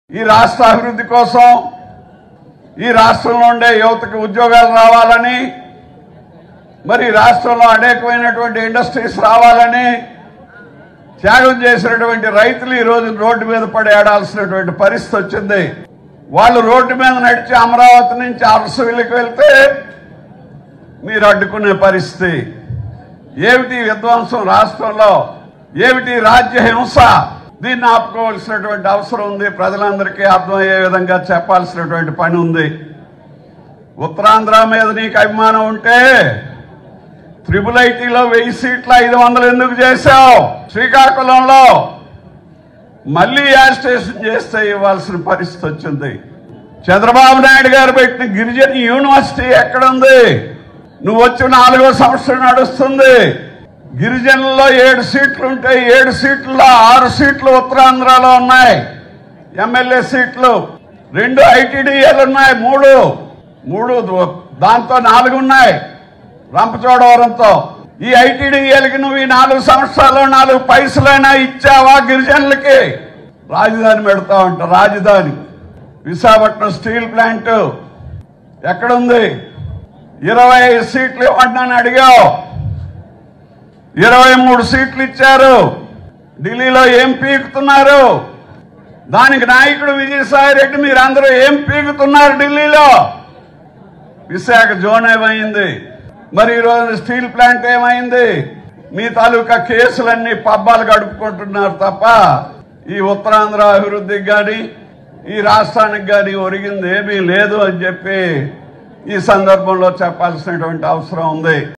ఈ రాష్ట్ర అభివృద్ధి కోసం ఈ రాష్ట్రంలో ఉండే యువతకు ఉద్యోగాలు రావాలని మరి రాష్ట్రంలో అనేకమైనటువంటి ఇండస్ట్రీస్ రావాలని త్యాగం చేసినటువంటి రైతులు ఈ రోజు రోడ్డు మీద పడి ఆడాల్సినటువంటి పరిస్థితి వచ్చింది వాళ్ళు రోడ్డు మీద నడిచి అమరావతి నుంచి అరసవిల్లికి వెళ్తే మీరు అడ్డుకునే పరిస్థితి ఏమిటి ఈ విధ్వంసం రాష్ట్రంలో ఏమిటి ఈ రాజ్య హింస దీన్ని ఆపుకోవాల్సినటువంటి అవసరం ఉంది ప్రజలందరికీ అర్థమయ్యే విధంగా చెప్పాల్సినటువంటి పని ఉంది ఉత్తరాంధ్ర మీద నీకు అభిమానం ఉంటే త్రిబుల్ ఐటీలో వెయ్యి సీట్ల ఐదు వందలు ఎందుకు చేశావు శ్రీకాకుళంలో మళ్ళీ యాడ్ స్టేషన్ చేస్తే ఇవ్వాల్సిన పరిస్థితి వచ్చింది చంద్రబాబు నాయుడు గారు పెట్టిన గిరిజన యూనివర్సిటీ ఎక్కడుంది నువ్వు వచ్చి నాలుగో సంవత్సరం నడుస్తుంది గిరిజనుల్లో ఏడు సీట్లు ఉంటే ఏడు సీట్లలో ఆరు సీట్లు ఉత్తరాంధ్రలో ఉన్నాయి ఎమ్మెల్యే సీట్లు రెండు ఐటీడీఏలు ఉన్నాయి మూడు మూడు ద- దాంతో నాలుగు ఉన్నాయి రంపచోడవరంతో ఈ ఐటీడీఏలకి నువ్వు ఈ నాలుగు సంవత్సరాలు నాలుగు పైసలైనా ఇచ్చావా గిరిజనులకి రాజధాని పెడతా అంట రాజధాని విశాఖపట్నం స్టీల్ ప్లాంట్ ఎక్కడుంది ఇరవై ఐదు సీట్లు ఇవ్వండి అడిగావు ఇరవై మూడు సీట్లు ఇచ్చారు ఢిల్లీలో ఏం పీకుతున్నారు దానికి నాయకుడు విజయసాయి రెడ్డి మీరందరూ ఏం పీకుతున్నారు ఢిల్లీలో విశాఖ జోన్ ఏమైంది మరి ఈ రోజు స్టీల్ ప్లాంట్ ఏమైంది మీ తాలూకా కేసులన్నీ పబ్బాలు గడుపుకుంటున్నారు తప్ప ఈ ఉత్తరాంధ్ర అభివృద్ధికి కానీ ఈ రాష్ట్రానికి కానీ ఒరిగింది ఏమీ లేదు అని చెప్పి ఈ సందర్భంలో చెప్పాల్సినటువంటి అవసరం ఉంది